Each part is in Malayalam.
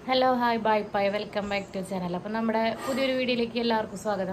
Hello hi bye bye welcome back to channel അപ്പം നമ്മുടെ പുതിയൊരു വീഡിയോയിലേക്ക് എല്ലാവർക്കും സ്വാഗതം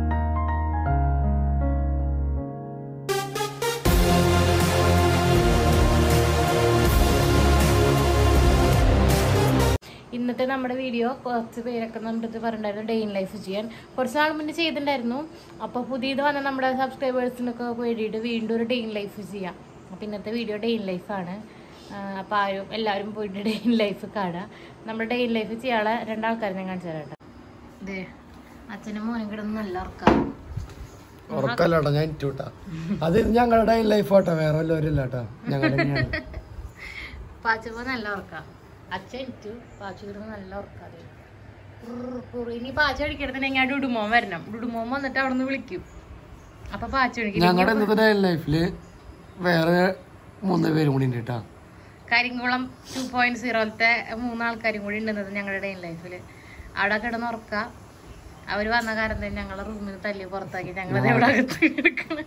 ഇന്നത്തെ നമ്മുടെ വീഡിയോ കുറച്ച് പേരൊക്കെ നമ്മുടെ അടുത്ത് പറഞ്ഞിട്ടുണ്ടായിരുന്നു ഡേ ഇൻ ലൈഫ് ചെയ്യാൻ കുറച്ച് നാൾ മുന്നേ ചെയ്തിട്ടുണ്ടായിരുന്നു അപ്പോൾ പുതിയത് വന്ന നമ്മുടെ സബ്സ്ക്രൈബേഴ്സിനൊക്കെ വേണ്ടിയിട്ട് വീണ്ടും ഒരു ഡേ ഇൻ ലൈഫ് ചെയ്യാം അപ്പോൾ ഇന്നത്തെ വീഡിയോ ഡേ ഇൻ ലൈഫാണ് അപ്പോൾ ആരും എല്ലാവരും പോയിട്ട് ഡേ ഇൻ ലൈഫ് കാണുക നമ്മുടെ ഡേ ഇൻ ലൈഫ് ചെയ്യാനുള്ള രണ്ടാൾക്കാരെ ഞാൻ കാണിച്ചു തരാം കേട്ടോ ഇതേ അച്ഛനും മോനും കിടന്ന് നല്ല ഉറക്കാം ഉറക്കല്ലാട്ടോ ഞാൻ ഇട്ടുവിട്ടാ അത് ഞങ്ങളുടെ ലൈഫ് ആട്ടോ വേറെ വല്ലവരും ഇല്ലാട്ടോ ഞങ്ങളുടെ തന്നെയാണ് പാച്ചപ്പോ നല്ല ഉറക്കാം അച്ഛൻ ഇറ്റു പാച്ചു കിടന്ന് നല്ല ഉറക്കാതെ ഇനി പാച്ച അടിക്കണത്തിന് ഞാൻ ഡുഡുമോൻ വരണം ഡുഡുമോൻ വന്നിട്ട് അവിടെ നിന്ന് വിളിക്കും അപ്പൊ പാച്ച വിളിക്കും ഞങ്ങളുടെ ഇന്നത്തെ ഡേ ലൈഫില് വേറെ മൂന്ന് പേരും കൂടി ഉണ്ട് കേട്ടാ കരിങ്കുളം ടു പോയിന്റ് സീറോലത്തെ മൂന്നാൾക്കാരും കൂടി ഉണ്ടെന്നത് ഞങ്ങളുടെ ഡേ ലൈഫിൽ അവിടെ കിടന്ന് ഉറക്ക അവര് വന്ന കാരണം തന്നെ ഞങ്ങളെ റൂമിൽ തല്ലി പുറത്താക്കി ഞങ്ങളത് എവിടെ അകത്ത് കിടക്കണം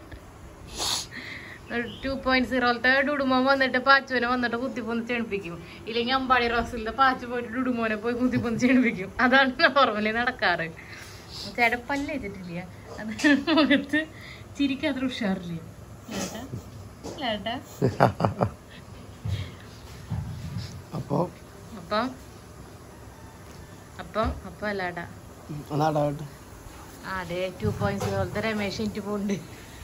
ടു പോയിന്റ് സീറോലത്തെ ഡുഡുമോൻ വന്നിട്ട് പാച്ചുവിനെ വന്നിട്ട് കുത്തിപ്പൊന്ന് ചെണിപ്പിക്കും ഇല്ലെങ്കിൽ അമ്പാടി റോസിലത്തെ പാച്ചു പോയിട്ട് ഡുഡുമോനെ പോയി കുത്തിപ്പൊന്ന് ചെണിപ്പിക്കും അതാണ് നോർമലി നടക്കാറ് ചേട്ടൻ പല്ലേറ്റിട്ടില്ല അത് മുഖത്ത് ചിരിക്കാത്ര ഉഷാറില്ല ഏട്ടാ ഇല്ല ഏട്ടാ അപ്പൊ അപ്പം അപ്പം അപ്പം അല്ലാടാ അതാടാവട്ടെ അതെ ടു പോയിന്റ് സീറോലത്തെ രമേശ് എനിക്ക് പോണ്ട്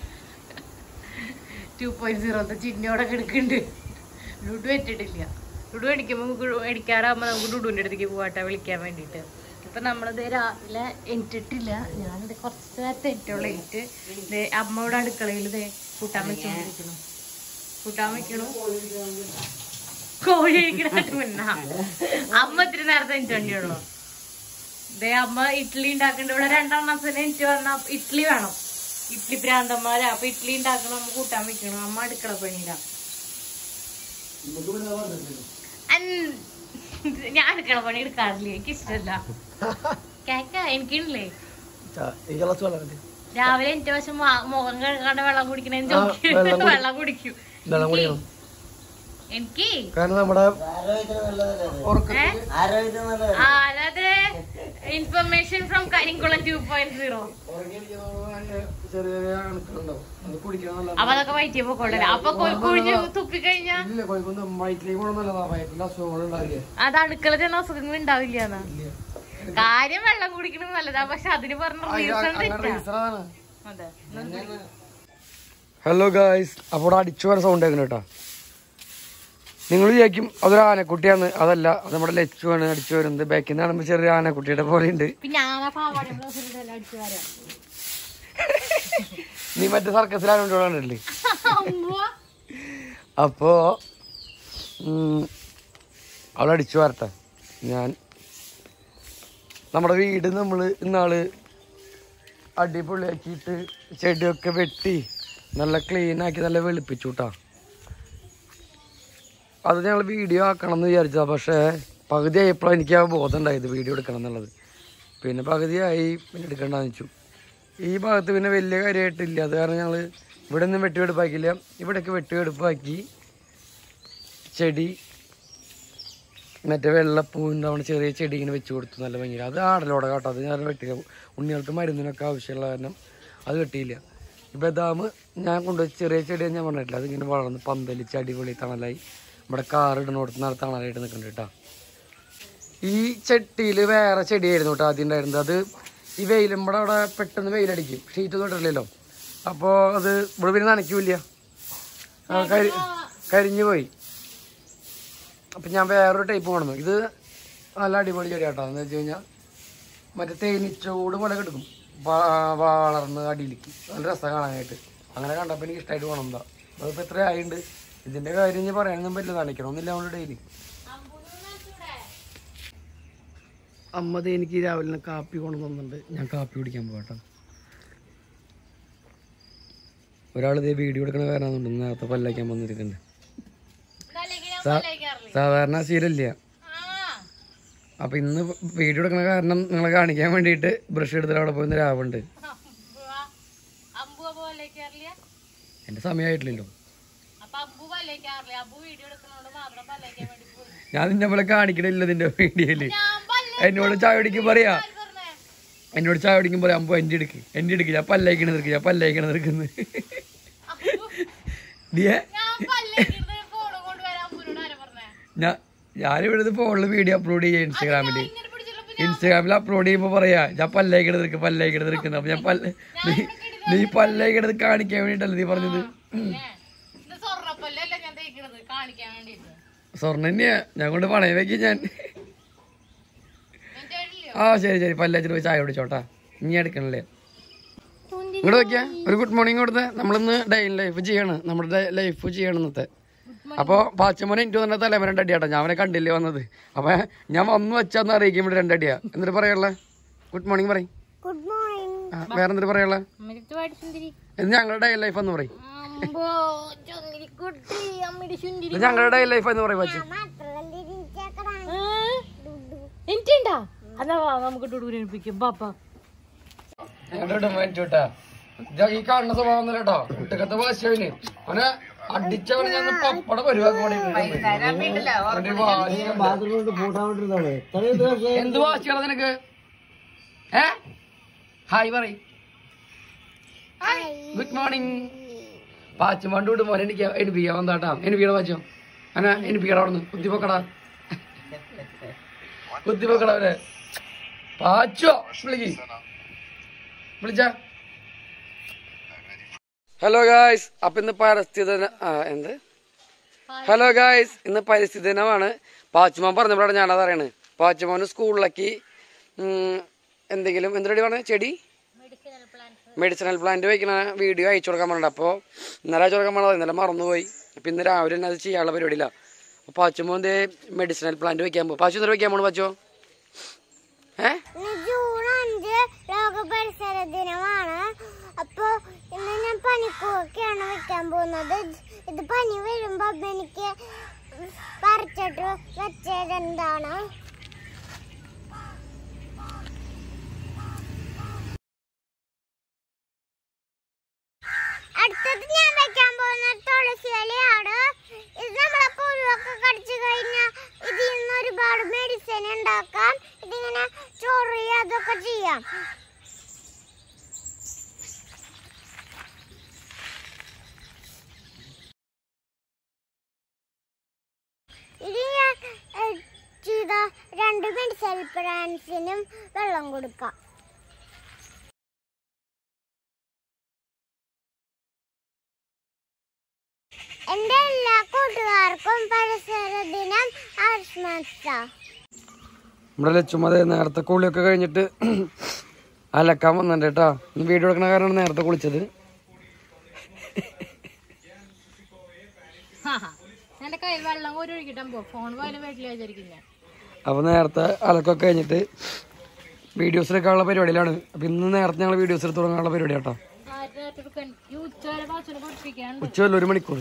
ടു പോയിന്റ് സീറോലത്തെ ചിന്നോടെ കിടക്കുന്നുണ്ട് ലുഡു വെച്ചിട്ടില്ല ലുഡു അടിക്കുമ്പോൾ അടിക്കാറാകുമ്പോൾ നമുക്ക് ലുഡുവിൻ്റെ അടുത്തേക്ക് പോകട്ടെ വിളിക്കാൻ വേണ്ടിയിട്ട് ഇപ്പം നമ്മളിത് രാവിലെ എണിറ്റിട്ടില്ല ഞാനിത് കുറച്ച് നേരത്തെ ഏറ്റവും എണീറ്റ് ഇത് അമ്മയുടെ അടുക്കളയിൽ ഇത് കൂട്ടാൻ വെച്ചുകൊണ്ടിരിക്കുന്നു കൂട്ടാൻ വെക്കണു കോഴി കഴിക്കണായിട്ട് മുന്നാ അമ്മ ഇത്തിരി നേരത്തെ എനിച്ചുള്ളൂ ദേ അമ്മ ഇഡ്ഡലി ഉണ്ടാക്കണ്ട ഇവിടെ രണ്ടെണ്ണത്തിന് എനിക്ക് വന്ന ഇഡ്ഡലി വേണം ഇഡ്ഡലി ഭ്രാന്തന്മാരാ അപ്പൊ ഇഡ്ഡലി ഉണ്ടാക്കണം അമ്മ കൂട്ടാൻ വെക്കണം അമ്മ അടുക്കള പണിയില്ല അൻ- ഞാൻ അടുക്കള പണി എടുക്കാറില്ല എനിക്ക് ഇഷ്ടമല്ല കേക്ക എനിക്കില്ലേ ഈ ഗ്ലാസ് വെള്ളം മതി. രാവിലെ എന്റെ വശം വാ- മുഖം കഴുകാണ്ട് വെള്ളം കുടിക്കണേ ആ, വെള്ളം കുടി- വെള്ളം കുടിക്കും വെള്ളം കുടിക്കണം എനിക്ക് കാരണം നമ്മുടെ ഉറക്ക ഏ? ആ, അതായത് information from Karinkulam two point zero ചെറിയ ചെറിയ അണുക്കളുണ്ടാവും അത് കുടിക്കണം നല്ല അപ്പൊ അതൊക്കെ വയറ്റിയ പോക്കോണ്ടല്ലോ അപ്പൊ കൊ- കുഴിഞ്ഞ് തുപ്പി കഴിഞ്ഞാ ഇല്ല കുഴപ്പമൊന്നും വയറ്റിലേക്ക് പോകണം നല്ലതാ വയറ്റിന്റെ അസുഖങ്ങൾ ഉണ്ടാവില്ല അത് അടുക്കള ചെന്ന അസുഖങ്ങൾ ഉണ്ടാവില്ല എന്നാ കാര്യം വെള്ളം കുടിക്കണം നല്ലതാ പക്ഷെ അതിന് പറഞ്ഞ റീസൺ തെറ്റാ അതെ ഹലോ ഗായ്സ് അപ്പോൾ ഇവിടെ അടിച്ചു വരാൻ സൗണ്ട് കേൾക്കണം കേട്ടോ നിങ്ങൾ വിചാരിക്കും അതൊരു ആനക്കുട്ടിയാണ് അതല്ല അത് നമ്മുടെ ലച്ചുവാണ് അടിച്ചു വരുന്നത് ബാക്കിൽ നിന്ന് കാണുമ്പോൾ ചെറിയ ആനക്കുട്ടിയുടെ പോലെ ഉണ്ട് പിന്നെ ആ പാവാടി ബ്ലൗസ് ഇതെല്ലാം അടിച്ചു വരാം നീ മറ്റേ സർക്കസിൽ ആനക്കുട്ടിയോടാണല്ലേ അമ്മോ. അപ്പോ ഉം, അവൾ അടിച്ചു വരട്ടെ ഞാൻ നമ്മുടെ വീട് നമ്മൾ ഇന്നാള് അടിപൊളിയാക്കിയിട്ട് ചെടിയൊക്കെ വെട്ടി നല്ല ക്ലീൻ ആക്കി നല്ല വെളുപ്പിച്ചു കേട്ടോ അത് ഞങ്ങൾ വീഡിയോ ആക്കണം എന്ന് വിചാരിച്ചതാ പക്ഷേ പകുതി ആയപ്പോഴാണ് എനിക്ക് ആ ബോധം ഉണ്ടായത് വീഡിയോ എടുക്കണം എന്നുള്ളത് പിന്നെ പകുതിയായി പിന്നെ എടുക്കണ്ടെന്ന് വെച്ചു ഈ ഭാഗത്ത് പിന്നെ വലിയ കാര്യമായിട്ടില്ല അത് കാരണം ഞങ്ങൾ ഇവിടെ ഒന്നും വെട്ടിവെടുപ്പാക്കില്ല ഇവിടെയൊക്കെ വെട്ടിവെടുപ്പാക്കി ചെടി മറ്റേ വെള്ളപ്പൂ ഉണ്ടാവുന്ന ചെറിയ ചെടി ഇങ്ങനെ വെച്ച് കൊടുത്തു നല്ല ഭംഗി അത് ആടലോടെ കേട്ടോ അത് ഞാൻ വെട്ടില്ല ഉണ്ണികൾക്ക് മരുന്നിനൊക്കെ ആവശ്യമുള്ള കാരണം അത് വെട്ടിയില്ല ഈ ബദാം ഞാൻ കൊണ്ടുപോയി ചെറിയ ചെടി ഞാൻ പറഞ്ഞിട്ടില്ല അതിങ്ങനെ വളർന്ന് പന്തലിച്ച് അടിപൊളി തണലായി ഇവിടെ കാർ ഇടുന്നിടത്ത് നട തണലായിട്ട് നിൽക്കുന്നുണ്ട് കേട്ടോ ഈ ചട്ടിയിൽ വേറെ ചെടിയായിരുന്നു കേട്ടോ ആദ്യം ഉണ്ടായിരുന്നത് അത് ഈ വെയിലും ഇവിടെ അവിടെ പെട്ടെന്ന് വെയിലടിക്കും ഷീറ്റ് ഒന്നും ഇട്ടില്ലല്ലോ അപ്പോൾ അത് ഇവിടെ പിന്നെ നനയ്ക്കൂല ആ, കരി കരിഞ്ഞു പോയി അപ്പം ഞാൻ വേറൊരു ടൈപ്പ് കൊണ്ടു ഇത് നല്ല അടിപൊളി ചെടി കേട്ടോ എന്ന് വെച്ച് കഴിഞ്ഞാൽ മറ്റേ തേനീച്ചോട് പോലെ കിടക്കും വാ- വളർന്ന് അടിയിലേക്ക് നല്ല രസം കാണാനായിട്ട് അങ്ങനെ കണ്ടപ്പോൾ എനിക്ക് ഇഷ്ടമായിട്ട് പോകണം അതിപ്പോൾ എത്ര ആയിട്ടുണ്ട് ഇതിൻ്റെ കാര്യം ഞാൻ പറയാനൊന്നും പറ്റില്ല നനയ്ക്കണമെന്നില്ല നമ്മൾ ഡെയിലി അമ്മ ദേ എനിക്ക് രാവിലെ കാപ്പി കൊണ്ടു തന്നിട്ടുണ്ട് ഞാൻ കാപ്പി കുടിക്കാൻ പോകട്ടോ ഒരാൾ ഇതേ വീഡിയോ എടുക്കണ കാരണം നേരത്തെ പല്ലയ്ക്കാൻ വന്നിരിക്കുന്നുണ്ട് സാ- സാധാരണ ശീലമില്ല അപ്പൊ ഇന്ന് വീഡിയോ എടുക്കണ കാരണം നിങ്ങളെ കാണിക്കാൻ വേണ്ടിയിട്ട് ബ്രഷ് എടുത്തിട്ട് അവിടെ പോയി രാവുണ്ട് അമ്പു പോലേക്ക് അറിയില്ല എന്റെ സമയമായിട്ടില്ലല്ലോ അപ്പൊ അമ്പു പല്ലേക്കാറില്ല അമ്പു വീഡിയോ എടുക്കുന്നോണ്ട് മാത്രം പല്ലേക്കാൻ വേണ്ടി പോയി ഞാൻ നിന്നെ പോലെ കാണിക്കണില്ല നിന്റെ വീഡിയോയില് എന്നോട് ചായ കുടിക്കും പറയാ എന്നോട് ചായ കുടിക്കും പറയാം അമ്പോ എന്റെ എടുക്ക് എന്റെ എടുക്ക് ഞാൻ പല്ലയക്കണ നിൽക്ക് ഞാൻ പല്ലയക്കണ നിൽക്കുന്നു ദിയേ ഞാൻ ഞാനിവിടുന്ന് ഫോണില് വീഡിയോ അപ്ലോഡ് ചെയ്യാം ഇൻസ്റ്റാഗ്രാമില് ഇൻസ്റ്റാഗ്രാമിൽ അപ്ലോഡ് ചെയ്യുമ്പോ പറയാ ഞാൻ പല്ലേക്കണ നിൽക്ക് പല്ലേക്കണ നിൽക്കുന്നത് അപ്പൊ ഞാൻ പല്ല നീ നീ പല്ലേക്കണത് കാണിക്കാൻ വേണ്ടിട്ടല്ലേ നീ പറഞ്ഞത് സ്വർണ്ണപ്പല്ലല്ല ഞാൻ തേക്കണത് കാണിക്കാൻ വേണ്ടിട്ട് സ്വർണ്ണ തന്നെയാ ഞാൻ കൊണ്ട് പണയം വെക്കി ഞാൻ എന്റെ കയ്യിലില്ലേ? ആ ശരി ശരി പല്ലേച്ചിട്ട് പോയി ചായ കുടിച്ചോട്ടാ ഇനി എടുക്കണല്ലേ ഇങ്ങോട്ട് നോക്കിയാ ഒരു ഗുഡ് മോർണിംഗ് കൊടുത്ത് നമ്മളിന്ന് ഡെയിലി ലൈഫ് ചെയ്യാണ് നമ്മുടെ ലൈഫ് ചെയ്യണം ഇന്നത്തെ അപ്പൊ പാച്ചമോനെ എനിക്ക് തന്നെ തലമ രണ്ടടിയാട്ടോ ഞാൻ അവനെ കണ്ടില്ലേ വന്നത് അപ്പൊ ഞാൻ വന്നു വെച്ചാന്ന് അറിയിക്കും ഇവിടെ രണ്ടടിയാ എന്നിട്ട് പറയാനുള്ള ഗുഡ് മോർണിംഗ് പറയും ഗുഡ് മോർണിംഗ് വേറെ എന്തിട്ട് പറയാനുള്ള അമ്മയ്ക്ക് വാടി സുന്ദരി ഇത് ഞങ്ങളുടെ ഡെയിലി ലൈഫ് എന്ന് പറയും അമ്പോ ചൊന്നിരി കുട്ടി അമ്മയുടെ സുന്ദരി ഇത് ഞങ്ങളുടെ ഡെയിലി ലൈഫ് എന്ന് പറയും പാച്ചു മാത്രമല്ല ഇരിച്ചേക്കടാ എനിക്കുണ്ടാ അതാ വാ, നമുക്ക് ഡുഡൂരിപ്പിക്കും പാപ്പ ഈ കാണുന്ന സ്വഭാവം ഒന്നും കേട്ടോ കുട്ടിക്കത്തെ വാശിയവന് അവനെ അടിച്ചവനെ ഞാൻ പപ്പട പരിവാക്ക് എന്ത് വാശിയാണ് നിനക്ക് ഏ ഹായ് പറ ഗുഡ് മോർണിംഗ് പാച്ചുമാണ്ട് വിട്ട് മോനെ എനിക്ക് എനിപ്പിക്കാം വന്നാട്ടാ എനിപ്പിക്കട പാച്ചോ അന എനിപ്പിക്കട അവിടെ നിന്ന് കുത്തിപ്പൊക്കടാ കുത്തിപ്പൊക്കട അവരെ പാച്ചോ വിളിക്ക് വിളിച്ച ഹലോ ഗായ്സ് അപ്പൊ ഇന്ന് പരിസ്ഥിതി ദിന- ആ, എന്ത് ഹലോ ഗായ്സ് ഇന്ന് പരിസ്ഥിതി ദിനമാണ് പാച്ചുമാൻ പറഞ്ഞപ്പോഴാണ് ഞാനത് അറിയണത് പാച്ചുമാന് സ്കൂളിലേക്ക് ഉം, എന്തെങ്കിലും എന്തിനടി പറഞ്ഞ ചെടി മെഡിസിനൽ പ്ലാന്റ് വയ്ക്കുന്ന വീഡിയോ അയച്ചു കൊടുക്കാൻ പറഞ്ഞിട്ട് അപ്പോൾ ഇന്നലെ അയച്ചു കൊടുക്കാൻ പറഞ്ഞത് ഇന്നലെ മറന്നുപോയി അപ്പം ഇന്ന് രാവിലെ തന്നെ അത് ചെയ്യാനുള്ള പരിപാടിയില്ല അപ്പോൾ പാച്ചുമോ എന്തേ മെഡിസിനൽ പ്ലാന്റ് വയ്ക്കാൻ പോകും പാച്ചു ഇന്നലെ വയ്ക്കാൻ പോണു പാച്ചോ ഏ ഇന്ന് ജൂൺ അഞ്ച് ലോക പരിസര ദിനമാണ് അപ്പൊ ഇന്ന് ഞാൻ പനിക്കൂവൊക്കെയാണ് വെക്കാൻ പോകുന്നത് ഇത് പനി വരുമ്പോ അമ്മ എനിക്ക് പറിച്ചിട്ട് വെച്ചത് എന്താണ് അടുത്തത് ഞാൻ വെക്കാൻ പോകുന്ന തുളസി ഇലയാണ് ഇത് നമ്മളെ പുഴുവൊക്കെ കടിച്ചു കഴിഞ്ഞാൽ ഇതിൽ നിന്ന് ഒരുപാട് മെഡിസിൻ ഉണ്ടാക്കാം ഇതിങ്ങനെ ചൊറിയ അതൊക്കെ ചെയ്യാം ഇത് ഞാൻ ഏഹ്, ചെയ്ത രണ്ട് മെഡിസിൻ പ്ലാന്റ്സിനും വെള്ളം കൊടുക്കാം എന്റെ എല്ലാ കൂട്ടുകാർക്കും പരിസര ദിനം ആശംസ നമ്മുടെ ലച്ചുമത നേരത്തെ കുളിയൊക്കെ കഴിഞ്ഞിട്ട് അലക്കാൻ വന്നിട്ടുണ്ട് കേട്ടോ ഇന്ന് വീഡിയോ എടുക്കണ കാരണമാണ് നേരത്തെ കുളിച്ചത് എന്റെ കയ്യിൽ വെള്ളം കോരി ഒഴിക്കിട്ടാ ഫോൺ പോയാലും വീട്ടിൽ വിചാരിക്കും ഞാൻ അപ്പോൾ നേരത്തെ അലക്കൊക്കെ കഴിഞ്ഞിട്ട് വീഡിയോസ് എടുക്കാനുള്ള പരിപാടിയിലാണ് അപ്പം ഇന്ന് നേരത്തെ ഞങ്ങൾ വീഡിയോസ് എടുത്ത് തുടങ്ങാനുള്ള പരിപാടി കേട്ടോ എടുക്കാൻ ഈ ഉച്ചവരെ പാച്ചനെ പഠിപ്പിക്കാണ്ട് ഉച്ചവല്ല ഒരു മണിക്കൂർ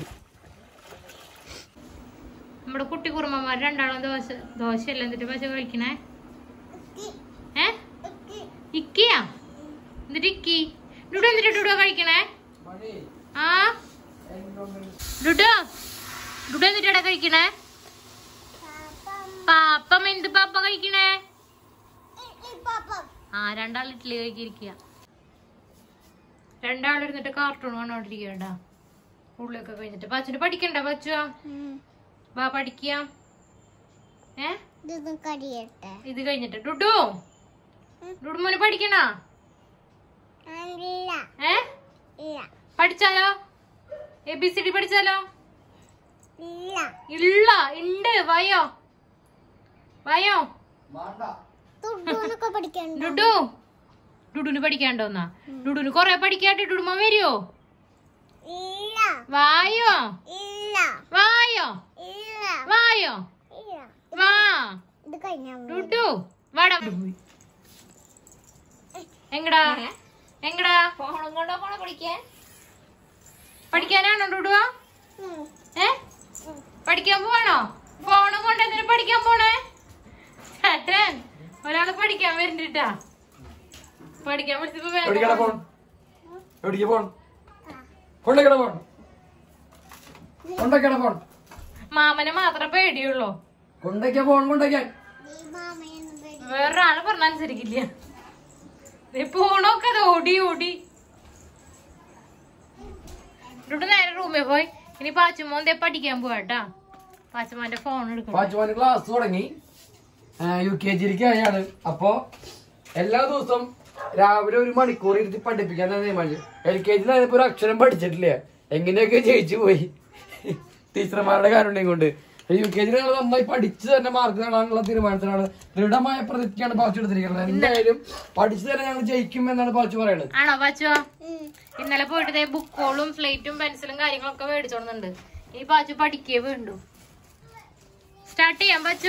നമ്മുടെ കുട്ടി കുറുമ്മമാർ രണ്ടാളും ദോശ ദോശയല്ല എന്നിട്ട് പശ കഴിക്കണേ ഏ ഇക്കിയാ എന്നിട്ട് ഇക്കി ഡുഡു എന്നിട്ട് ഡുഡു കഴിക്കണേ ആ ഡുഡു ഡുഡു എന്നിട്ടാ കഴിക്കണേ പാപ്പം എന്ത് പാപ്പ കഴിക്കണേ ആ രണ്ടാൾ ഇഡ്ഡലി കഴിക്കിരിക്കുക രണ്ടാളിരുന്നിട്ട് കാർട്ടൂൺ കണ്ടോണ്ടിരിക്കണ്ട ഉള്ളിലൊക്കെ കഴിഞ്ഞിട്ട് പച്ചുന് പഠിക്കണ്ട പച്ചുവാ വാ പഠിക്കാം ഏ ഇതൊന്നും കടിയട്ടെ ഇത് കഴിഞ്ഞിട്ട് ഡുഡു ഡുഡു മോന് പഠിക്കണ ഇല്ല ഏ ഇല്ല പഠിച്ചാലോ എ ബി സി ഡി പഠിച്ചാലോ ഇല്ല ഇല്ല ഉണ്ട് വയോ വയോ തുടുന്നൊക്കെ പഠിക്കണ്ട ഡുഡു ഡുഡുന് പഠിക്കാണ്ടോന്നാ ഡുഡുന് കൊറേ പഠിക്കാണ്ട് ഡുഡുമ വരുവോ ഇല്ല വായോ ഇല്ല വായോ ഇല്ല വായോ ഇല്ല വാ ഇത് കഴിഞ്ഞ ഡുഡു വാടാ എങ്ങടാ എങ്ങടാ ഫോണും കൊണ്ടോ പോണ പഠിക്കാൻ പഠിക്കാനാണോ ഡുഡുവാ ഏ പഠിക്കാൻ പോവാണോ ഫോണും കൊണ്ട് എന്തിനാ പഠിക്കാൻ പോണേ ചേട്ടൻ ഒരാള് പഠിക്കാൻ വരുന്നുണ്ടാ പഠിക്കാൻ വിളിച്ചപ്പോ വേഗം എവിടേക്കാണ് ഫോൺ എവിടേക്ക് ഫോൺ കൊണ്ടേക്കട ഫോൺ കൊണ്ടേക്കട ഫോൺ മാമനെ മാത്രമേ പേടിയുള്ളൂ കൊണ്ടേക്കാ ഫോൺ കൊണ്ടേക്കാൻ മാമയെന്ന് പേടി വേറൊരാള് പറഞ്ഞ അനുസരിക്കില്ല ദേ പോണൊക്കെ അത് ഓടി ഓടി ഇവിടെ നേരെ റൂമിൽ പോയി ഇനി പാച്ചുമോൻ ദേ പഠിക്കാൻ പോവാട്ടാ പാച്ചുമോന്റെ ഫോൺ എടുക്കണം പാച്ചുമാന് ക്ലാസ് തുടങ്ങി യു കെ ജിയിലേക്ക് അയാള് അപ്പോ എല്ലാ ദിവസവും രാവിലെ ഒരു മണിക്കൂർ ഇരുത്തി പഠിപ്പിക്കാൻ തീരുമാനിച്ചു എൽ കെ ജിയിലായപ്പോ ഒരു അക്ഷരം പഠിച്ചിട്ടില്ല എങ്ങനെയൊക്കെ ജയിച്ചു പോയി ടീച്ചർമാരുടെ കാരുണ്യം കൊണ്ട് യു കെ ജിയിൽ നന്നായി പഠിച്ചു തന്നെ മാർക്ക് നേടാനുള്ള തീരുമാനത്തിലാണ് ദൃഢമായ പ്രതിജ്ഞയാണ് പാച്ചു എടുത്തിരിക്കുന്നത് എന്തായാലും പഠിച്ചു തന്നെ ഞങ്ങൾ ജയിക്കും എന്നാണ് പാച്ചു പറയുന്നത് ആണോ പാച്ചു ഉം. ഇന്നലെ പോയിട്ട് ദേ ബുക്കോളും സ്ലേറ്റും പെൻസിലും കാര്യങ്ങളൊക്കെ മേടിച്ചോളുന്നുണ്ട് ഇനി പാച്ചു പഠിക്കേ വേണ്ടു സ്റ്റാർട്ട് ചെയ്യാം പാച്ചു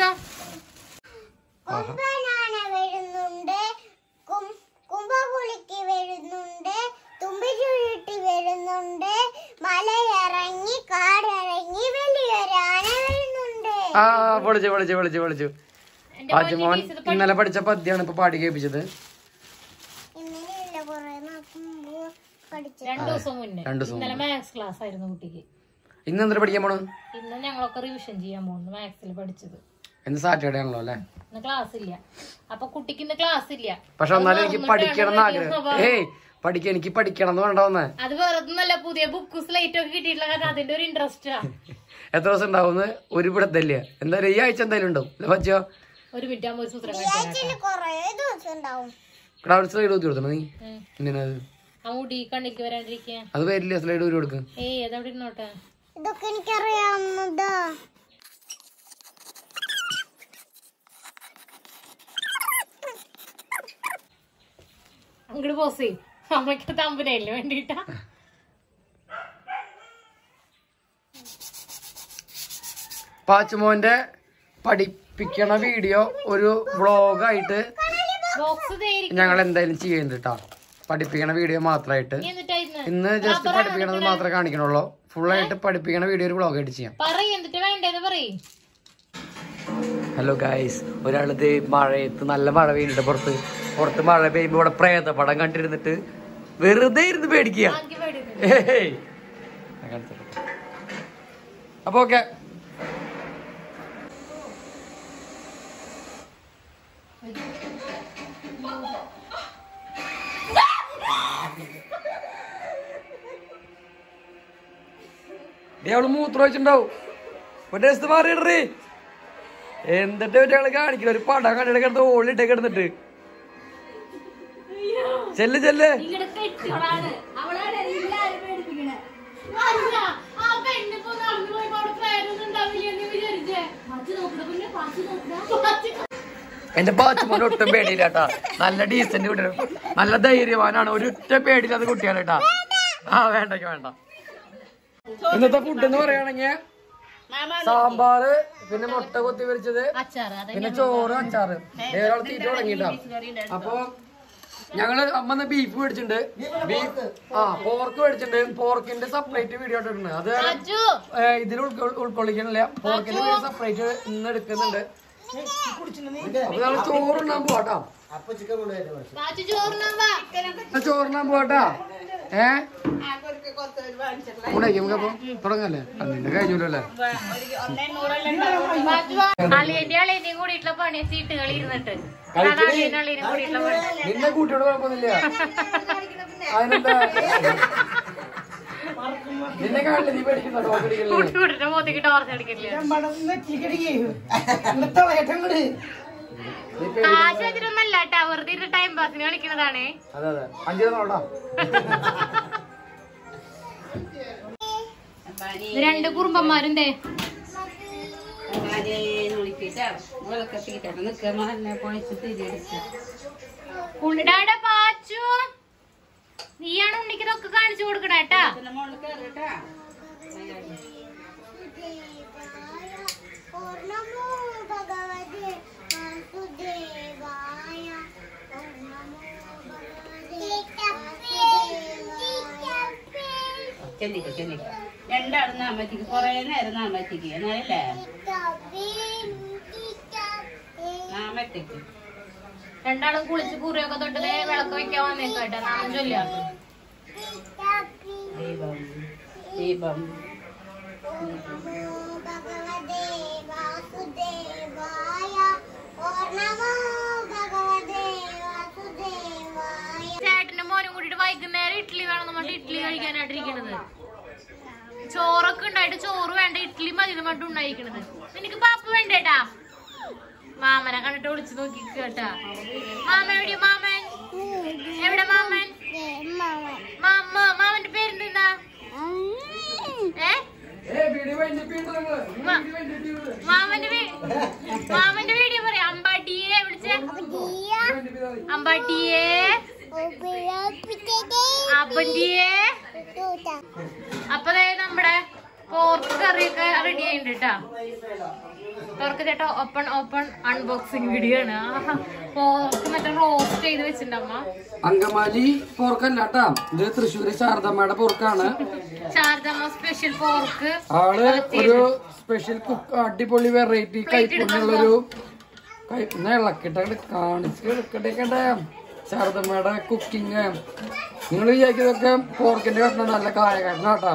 കുംഭനാന വരുന്നുണ്ട് കും- കുംഭകുളിക്ക് വരുന്നുണ്ട് തുമ്പി ചുരുട്ടി വരുന്നുണ്ട് മലയിറങ്ങി കാടിറങ്ങി വലിയൊരാന വരുന്നുണ്ട് ആ പൊളിച്ചു പൊളിച്ചു പൊളിച്ചു പൊളിച്ചു എന്റെ പാച്ചുമോൻ ഇന്നലെ പഠിച്ച പദ്യാണ് ഇപ്പൊ പാടി കേൾപ്പിച്ചത് ഇന്നലെയല്ല കുറെ നോക്കുമ്പോ പഠിച്ചു രണ്ടു ദിവസം മുന്നേ രണ്ടു ദിവസം ഇന്നലെ മാത്സ് ക്ലാസ് ആയിരുന്നു കുട്ടിക്ക് ഇന്ന് എന്തിനാ പഠിക്കാൻ പോണു ഇന്ന് ഞങ്ങളൊക്കെ റിവിഷൻ ചെയ്യാൻ പോകുന്നു മാത്സിൽ പഠിച്ചത് ഇന്ന് സാറ്റർഡേ ആണല്ലോ അല്ലേ ഇന്ന് ക്ലാസ് ഇല്ല അപ്പൊ കുട്ടിക്ക് ഇന്ന് ക്ലാസ് ഇല്ല പക്ഷെ എന്നാലും എനിക്ക് പഠിക്കണം എന്ന് ആഗ്രഹം ഏയ് പഠിക്കാൻ എനിക്ക് പഠിക്കണം എന്ന് വേണ്ട വന്നേ അത് വെറുതെ പുതിയ ബുക്ക് സ്ലേറ്റ് ഒക്കെ കിട്ടിയിട്ടുള്ള കാരണം അതിന്റെ ഒരു ഇൻട്രസ്റ്റാ എത്ര ദിവസം ഉണ്ടാവും ഒരു പിടത്തല്ല എന്തായാലും ഈ ആഴ്ച എന്തായാലും ഉണ്ടാവും അല്ലേ പച്ചോ ഒരു മിനിറ്റ് ആകുമ്പോ ഒരു സൂത്രം കാണിച്ചു ആഴ്ചയിൽ കൊറേ ദിവസം ഉണ്ടാവും ഇവിടെ അവിടെ സ്ലൈഡ് ഊത്തി കൊടുത്തണം നീ എന്തിനാ അത് ആ മുടി കണ്ണിലേക്ക് വരാണ്ടിരിക്കാൻ അത് വരില്ല സ്ലൈഡ് ഊരി കൊടുക്കും ഏയ് അതവിടെ ഇരുന്നോട്ടെ ഇതൊക്കെ എനിക്കറിയാവുന്നതാ അങ്ങോട്ട് പോസ് ചെയ്യും അമ്മയ്ക്ക് തമ്പനല്ലേ വേണ്ടിട്ടാ പാച്ചുമോന്റെ പഠിപ്പിക്കണ വീഡിയോ ഒരു വ്ളോഗായിട്ട് ബോക്സ് ഞങ്ങൾ എന്തായാലും ചെയ്യുന്നുണ്ട് കേട്ടോ പഠിപ്പിക്കണ വീഡിയോ മാത്രമായിട്ട് എന്നിട്ടായിരുന്നു ഇന്ന് ജസ്റ്റ് പഠിപ്പിക്കണത് മാത്രമേ കാണിക്കണുള്ളൂ ഫുള്ളായിട്ട് പഠിപ്പിക്കണ വീഡിയോ ഒരു വ്ളോഗായിട്ട് ചെയ്യാം പറയ് എന്നിട്ട് വേണ്ടത് പറയ് ഹലോ ഗായ്സ് ഒരാളിത് മഴയത്ത് നല്ല മഴ പെയ്യുന്നുണ്ട് പുറത്ത് പുറത്ത് മഴ പെയ്യുമ്പോ ഇവിടെ പ്രേത പടം കണ്ടിരുന്നിട്ട് വെറുതെ ഇരുന്ന് പേടിക്കുക ബാക്കി പേടിക്കുന്നു ഏയ്. ഞാൻ കാണിച്ചു തരാം. അപ്പൊ ഓക്കെ അവള് മൂത്രം വെച്ചിണ്ടാവും ഒരു ദിവസത്തെ മാറിയിടറി എന്നിട്ട് ഒരാള് കാണിക്കില്ല ഒരു പടം കണ്ടിട്ട് കിടന്ന് ഓളിട്ടേ കിടന്നിട്ട് ചെല്ല് ചെല്ല് എന്റെ പാച്ചുമോൻ ഒട്ടും പേടിയില്ല കേട്ടാ നല്ല ഡീസന്റ് കുട്ടി നല്ല ധൈര്യവാനാണ് ഒരു ഒറ്റ പേടിയില്ലാത്ത കുട്ടിയാണ് കേട്ടാ ആ വേണ്ടക്ക് വേണ്ട ഇന്നത്തെ ഫുഡ് എന്ന് പറയുകയാണെങ്കിൽ സാമ്പാറ് പിന്നെ മുട്ട കൊത്തി പൊരിച്ചത് അച്ചാറ് അതെ പിന്നെ ചോറ് അച്ചാറ് ഒരാൾ തീറ്റ തുടങ്ങിട്ടാ അപ്പൊ ഞങ്ങള് അമ്മ ബീഫ് മേടിച്ചിട്ടുണ്ട് ബീഫ് ആ പോർക്ക് മേടിച്ചിട്ടുണ്ട് പോർക്കിന്റെ സെപ്പറേറ്റ് വീഡിയോ ഇട്ടിട്ടുണ്ട് അത് അജു ഏ, ഇതിൽ ഉൾക്കൊ- ഉൾക്കൊള്ളിക്കണില്ല പോർക്കിന്റെ വീഡിയോ സെപ്പറേറ്റ് ഇന്ന് എടുക്കുന്നുണ്ട് അപ്പൊ ഞങ്ങൾ ചോറുണ്ണാൻ പോട്ടാ അജു ചോറിനാ വാ ചോറുണ്ണാൻ പോട്ടാ ഏ ഉണക്കി നമുക്കപ്പൊ തുടങ്ങല്ലേ അതിന്റെ കഴിഞ്ഞല്ലോ അല്ലേ അളിയന്റെ അളിയന്റെയും കൂടിയിട്ടുള്ള പണി സീറ്റ് കളി ഇരുന്നിട്ട് കളിക്കണേ. അളിയനും അളിയനും കൂടിയിട്ടുള്ള പണി നിന്നെ കൂട്ടിയോട് കുഴപ്പമൊന്നുമില്ല അതിനെന്താ നിന്നെ കാണില്ല നീ പേടിക്കുന്ന ഡോക്ടറിക്കല്ലേ കൂട്ടി കൂട്ടിട്ട് മോത്തിക്ക് ടോർച്ച് അടിക്കില്ല നീ പേടി കാശ് വെച്ചിട്ടൊന്നല്ല കേട്ടാ വെറുതെ ഇരുന്ന് ടൈം പാസിന് കളിക്കുന്നതാണേ അതെ അതെ അഞ്ചു നോട്ടാ ഇത് രണ്ട് കുറുമ്പന്മാരും ദേ ഉണ്ണിടാടെ പാച്ചു നീയാണ് ഉണ്ണിക്ക് ഇതൊക്കെ കാണിച്ചു കൊടുക്കണേ കേട്ടാ ഓർണമോ ഭഗവതി വാസുദേവായ ഓർണമോ ഭഗവതി ചെല്ലിക്ക ചെല്ലിക്ക രണ്ടാളും നാമത്തിക്ക് കൊറേ നേരം നാമത്തിക്ക് എന്നല്ലേ നാമത്തേക്ക് രണ്ടാളും കുളിച്ച് കുറിയൊക്കെ തൊട്ട് ദേ വിളക്ക് വെക്കാൻ വന്നേക്കട്ടെ നാമം ചൊല്ല ദീപം ദീപം ഭഗവതേ വാസുദേവായ പറഞ്ഞിട്ട് ഇഡ്ഡലി കഴിക്കാനായിട്ടിരിക്കണത് ചോറൊക്കെ ഉണ്ടായിട്ട് ചോറ് വേണ്ട ഇഡ്ഡലി മതി എന്ന് പറഞ്ഞിട്ട് ഉണ്ടായിരിക്കണത് നിനക്ക് പാപ്പ് വേണ്ടേട്ടാ മാമനെ കണ്ടിട്ട് വിളിച്ചു നോക്കി കേട്ടാ മാമൻ എവിടെയാ മാമൻ എവിടെ മാമൻ മാമ മാമന്റെ പേരെന്താ ഏ മാ- മാമന്റെ വീ- മാമന്റെ വീഡിയോ പറയാം അമ്പാട്ടിയെ വിളിച്ചേ അമ്പാട്ടിയെ അപ്പന്റിയെ അപ്പൊ ദേ നമ്മുടെ പോർക്ക് കറിയൊക്കെ റെഡി ആയിട്ടുണ്ട് കേട്ടാ തുറക്ക് ചേട്ടാ ഓപ്പൺ ഓപ്പൺ അൺബോക്സിങ് വീഡിയോ ആണ് പോർക്ക് മറ്റേ റോസ്റ്റ് ചെയ്ത് വെച്ചിട്ടുണ്ട് അമ്മ അങ്കമാലി പോർക്കല്ല കേട്ടാ ഇത് തൃശ്ശൂര് ശാരദമ്മയുടെ പോർക്കാണ് ശാരദമ്മ സ്പെഷ്യൽ പോർക്ക് ആള് ഒരു സ്പെഷ്യൽ കുക്ക് അടിപൊളി വെറൈറ്റി കൈപ്പുണ്യുള്ളൊരു കൈപ്പുണ്ണ ഇളക്കിട്ട് കാണിച്ച് എടുക്കട്ടെ ശാരദമ്മയുടെ കുക്കിങ് നിങ്ങൾ വിചാരിക്കുന്നതൊക്കെ പോർക്കിന്റെ കഷ്ണം നല്ല കായ കഷ്ണം കേട്ടാ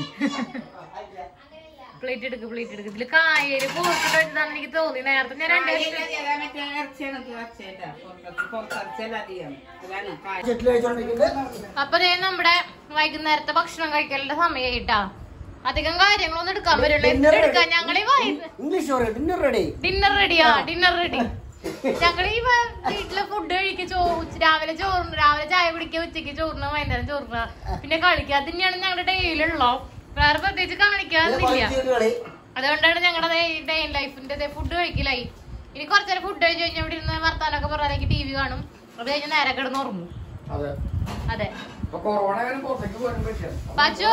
പ്ലേറ്റ് എടുക്ക് പ്ലേറ്റ് എടുക്ക് ഇതില് കായല് പോർക്കിട്ട് വെച്ചതാന്ന് എനിക്ക് തോന്നി നേരത്തെ ഞാൻ രണ്ട് മറ്റേ ഇറച്ചിയാണ് ഇറച്ചിയായിട്ടാ പുറത്തിറച്ചിയധികം അതാണ് കാ- അപ്പൊ ദേ നമ്മുടെ വൈകുന്നേരത്തെ ഭക്ഷണം കഴിക്കലിന്റെ സമയമായിട്ടാ അധികം കാര്യങ്ങളൊന്നും എടുക്കാൻ പറ്റില്ല എന്ത് എടുക്കാൻ ഞങ്ങളീ ഇംഗ്ലീഷ് പറയും ഡിന്നർ റെഡി ഡിന്നർ റെഡിയാ ഡിന്നർ റെഡി ഞങ്ങളീ വ- വീട്ടിലെ ഫുഡ് കഴിക്കുക ചോ ഉച്ച- രാവിലെ ചോറിന് രാവിലെ ചായ കുടിക്കുക ഉച്ചയ്ക്ക് ചോറിന് വൈകുന്നേരം ചോറിന് പിന്നെ കളിക്കുക അത് തന്നെയാണ് ഞങ്ങളുടെ ഡെയിലുള്ള വേറെ പ്രത്യേകിച്ച് കാണിക്കാറില്ല കളി അതുകൊണ്ടാണ് ഞങ്ങളുടെ ഡേ ഇൻ ലൈഫിന്റെ ഫുഡ് കഴിക്കലായി ഇനി കുറച്ചേരം ഫുഡ് കഴിച്ച് കഴിഞ്ഞാൽ ഇവിടെ ഇരുന്ന് വർത്താനൊക്കെ പറഞ്ഞാലേക്ക് ടി വി കാണും അത് കഴിഞ്ഞ് നേരെ കിടന്ന് ഉറങ്ങും അതെ അതെ ഇപ്പൊ കൊറോണ കാരണം പുറത്തേക്ക് പോകാൻ പറ്റില്ല പാച്ചോ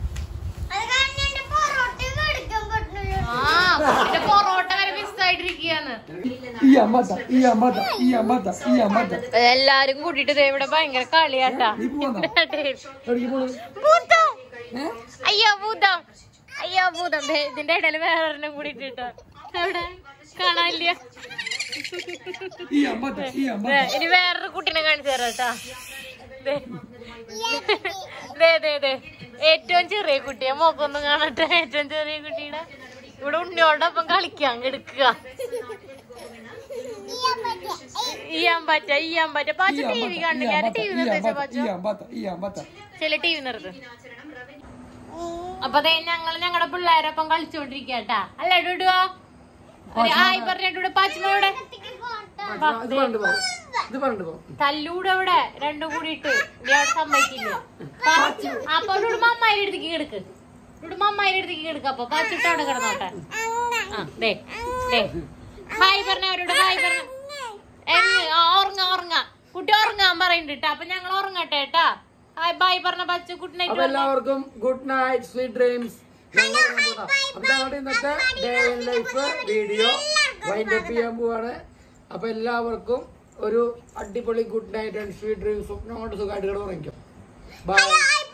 ആ കുട്ടിയുടെ പൊറോട്ട വരെ മിസ്സായിട്ടിരിക്കുകയാണ് ഈ അമ്മത്ത ഈ അമ്മത്ത ഈ അമ്മത്ത ഈ അമ്മത്ത എല്ലാരും കൂട്ടിട്ട് ദേ ഇവിടെ ഭയങ്കര കളിയാട്ടാ നീ പോവാന്നോ എവിടേക്ക് പോണു ഭൂതം അയ്യോ ഭൂതം അയ്യോ ഭൂതം ദേ ഇതിന്റെ ഇടയിൽ വേറെ ഒരെണ്ണം കൂടി ഇട്ടിട്ടോ എവിടെ കാണാനില്ല ഈ അമ്മത്ത ഈ അമ്മ ദേ, ഇനി വേറൊരു കുട്ടീനെ കാണിച്ചു തരാം കേട്ടാ ദേ. ദേ ദേ ദേ ഏറ്റവും ചെറിയ കുട്ടിയെ മോക്കൊന്നും കാണട്ടെ ഏറ്റവും ചെറിയ കുട്ടിയുടെ ഇവിടെ ഉണ്ണിയോടെ ഒപ്പം കളിക്കാൻ എടുക്കുക ഈയാൻ പറ്റ ഈയാൻ പറ്റ പാച്ച ടി വി കണ്ടില്ല ടി വി നിർത്തിച്ച പാച്ച ഈ അമ്മത്ത ഈ അമ്മത്ത ചില ടി വി നിർത്ത് അപ്പൊ ദേ ഞങ്ങള് ഞങ്ങളുടെ പിള്ളേരൊപ്പം കളിച്ചോണ്ടിരിക്കട്ടാ അല്ലേ ഡുഡുവോ ഒരു ആയി പറഞ്ഞിട്ട് പാച്ചമ്മയുടെ ഇത് പറഞ്ഞു പോ ഇത് പറഞ്ഞു പോ തല്ലൂടെ അവിടെ രണ്ടും കൂടിയിട്ട് ഇയാൾ സമ്മതിക്കില്ല പാച്ചു അപ്പൊ ഇവിടെ മമ്മായിന്റെ അടുത്തേക്ക് കിടക്ക് ഇവിടെ മമ്മായിന്റെ അടുത്തേക്ക് കിടക്ക് അപ്പൊ പാച്ചിട്ട് അവിടെ കിടന്നോട്ടെ ആ ദേ ദേ ഹായ് പറഞ്ഞ അവരോട് ഹായ് പറഞ്ഞ എങ്ങ് ആ ഉറങ്ങ ഉറങ്ങ കുട്ടി ഉറങ്ങാൻ പറയുന്നുണ്ട് ട്ടാ അപ്പൊ ഞങ്ങൾ ഉറങ്ങട്ടെ കേട്ടാ ഹായ് ബൈ പറഞ്ഞ പച്ച ഗുഡ് അപ്പൊ നൈറ്റ് എല്ലാവർക്കും ഗുഡ് നൈറ്റ് സ്വീറ്റ് ഡ്രീംസ് അപ്പൊ ഞങ്ങളുടെ ഇന്നത്തെ day in life video wind up ചെയ്യാൻ പോവാണ് അപ്പൊ എല്ലാവർക്കും ഒരു അടിപൊളി good night and sweet dreams സ്വപ്നം കൊണ്ട് സുഖമായിട്ട് കിടന്ന് ഉറങ്ങിക്കും ബൈ